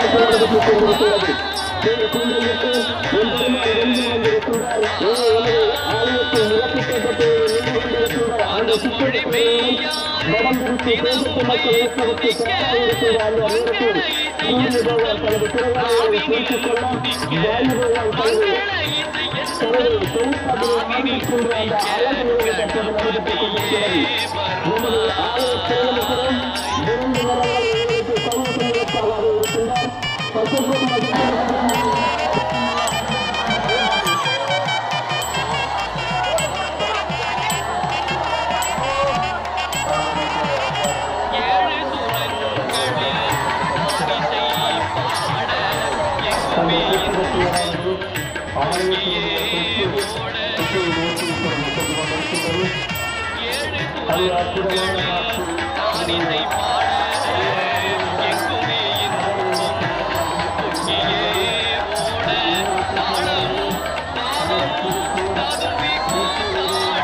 மொழி மெய்யா தினம் உமை துதிக்க மங்களை செய்ய நாவினில் துதிக்க மங்களை செய்ய நாவினில் துதிக்க கண்மணியே ஏழு சுரங்களில் நாவிசை பாட எங்குமே அங்கேயே ஓட ஏழு சுரங்களில் நாவிசை பாட எங்குமே இன்பம் அங்கேயே ஓட தாளம் தாளம் ததும்பி கூடாட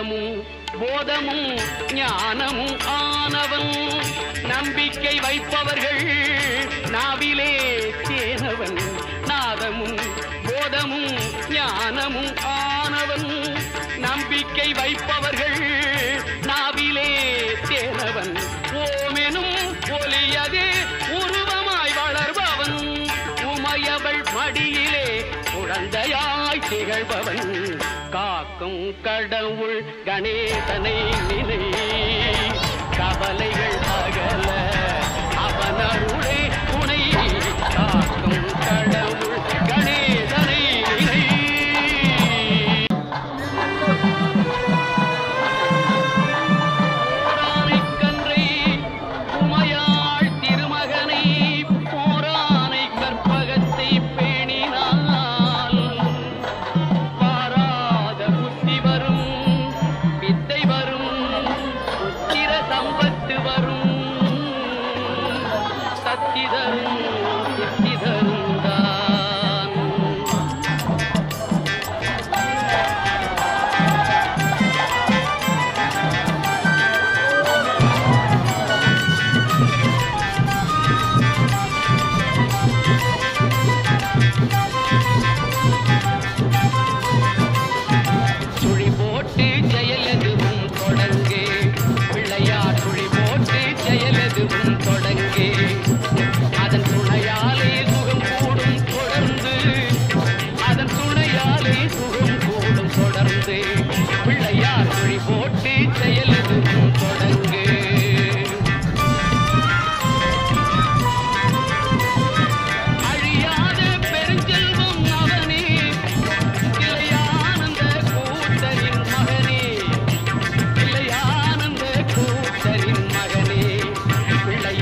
வேதமும் போதமும் ஞானமும் ஆனவன் நம்பிக்கை வைப்பவர்கள் நாவிலே தேனவன் நாதமும் போதமும் ஞானமும் ஆனவன் நம்பிக்கை வைப்பவர்கள் நாவிலே தேனவன் ஓமெனும் ஒலியதே உருவமாய் வளர்பவன் உமையவள் மடியிலே குழந்தையாய் திகழ்பவன் காக்கும் கடவுள் கணேசனை நினை கவலைகள் அகல அவன் அருளே துணை காக்கும் கடவுள் கணேசனை நினை போரானைக்கன்றை உமையாள் திருமகனை போரானை கற்பகத்தை பேணினாள் வாராத புத்தி வரும் வித்தை வரும் புத்திர சம்பத்து வரும் சக்தி தரும் சித்தி தரும் தான் சுழி போட்டு செயலதுவும் தொடங்கு பிள்ளையார் சுழி போட்டு செயலதுவும் தொடங்கு அதன் துணையாலே சுகம் கூடும் தொடர்ந்து அதன் துணையாலே சுகம் கூடும் தொடர்ந்து பிள்ளையார் சுழி போட்டு செயலதுவும் தொடங்கு அழியாத பெருஞ்செல்வம் அவனே இளையானந்த கூத்தரின் மகனே இளையானந்த கூத்தரின் மகனே பிள்ளை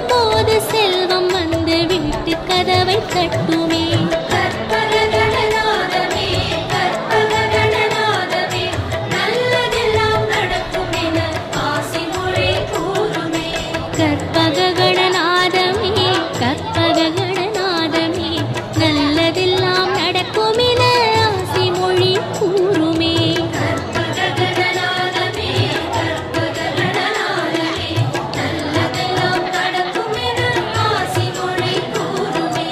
அவ்வப்போது செல்வம் வந்து வீட்டு கதவை தட்டுமே கற்பககணநாதமே, கற்பககணநாதமே, நல்லதெல்லாம் நடக்கும் என ஆசி மொழி கூறுமே. கற்பககணநாதமே கற்பககணநாதமே நல்லதெல்லாம் நடக்கும் என ஆசி மொழி கூறுமே கற்பககணநாதமே, கற்பககணநாதமே, நல்லதெல்லாம் நடக்கும் என ஆசி மொழி கூறுமே.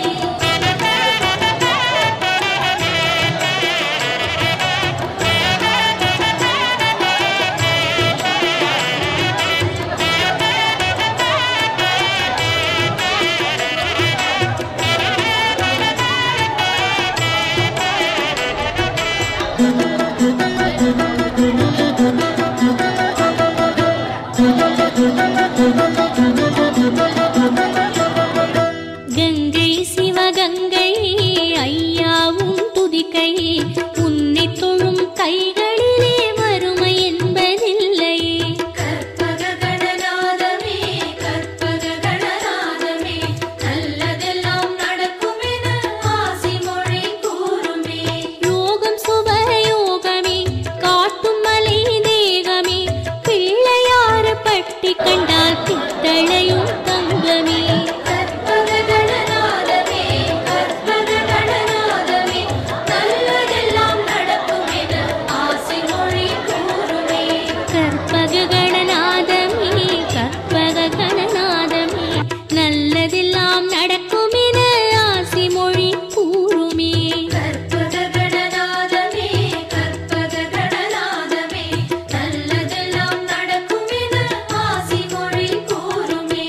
கங்கை சிவகங்கை ஐயாவும் துதிக்கை உன்னை தொழும் கைகளிலே வறுமை என்பதில்லை கற்பககணநாதமே, கற்பககணநாதமே, நல்லதெல்லாம் நடக்கும் என ஆசி மொழி கூறுமே. யோகம் சுபயோகமே காட்டும் மலை தேகமே பிள்ளையாறு பட்டி கண்டால் பித்தளையும் தங்கமே கற்பககணநாதமே, கற்பககணநாதமே, நல்லதெல்லாம் நடக்கும் என ஆசி மொழி கூறுமே. கற்பககணநாதமே கற்பககணநாதமே நல்லதெல்லாம் நடக்கும் என ஆசி மொழி கூறுமே கற்பககணநாதமே, கற்பககணநாதமே, நல்லதெல்லாம் நடக்கும் என ஆசி மொழி கூறுமே.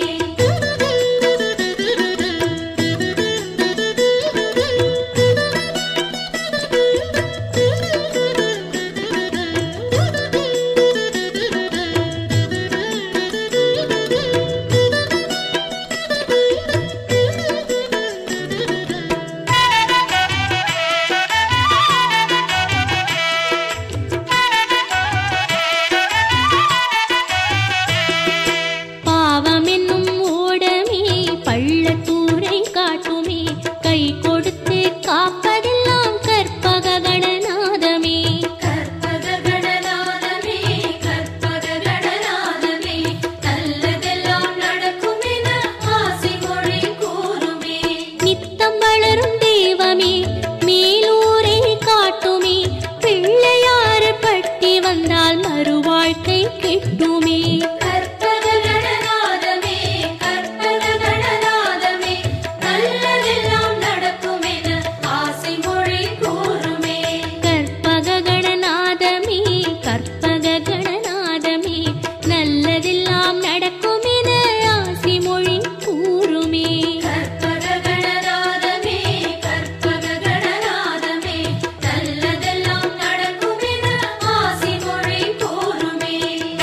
பாவம் என்னும் ஓடமே பள்ளத்தூரை காட்டுமே கை கொடுத்து காப்பதெல்லாம் கற்பககணநாதமே கற்பககணநாதமே, கற்பககணநாதமே, நல்லதெல்லாம் நடக்கும் என ஆசி மொழி கூறுமே. நித்தம் வளரும் தெய்வமே மேலூரை காட்டுமே பிள்ளையாறு பட்டி வந்தால் மறுவாழ்க்கை கிட்டுமே கற்பககணநாதமே, கற்பககணநாதமே, நல்லதெல்லாம் நடக்கும் என ஆசி மொழி கூறுமே. கற்பககணநாதமே கற்பககணநாதமே நல்லதெல்லாம் நடக்கும் என ஆசி மொழி கூறுமே கற்பககணநாதமே, கற்பககணநாதமே, நல்லதெல்லாம் நடக்கும் என ஆசி மொழி கூறுமே.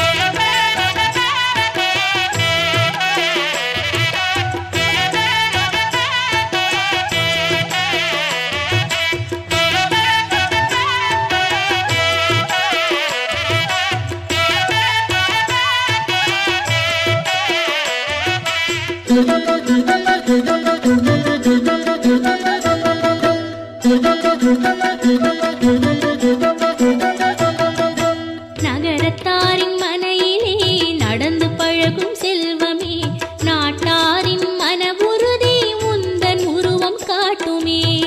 நகரத்தாரின் மனையிலே நடந்து பழகும் செல்வமே நாட்டாரின் மன உறுதி உந்தன் உருவம் காட்டுமே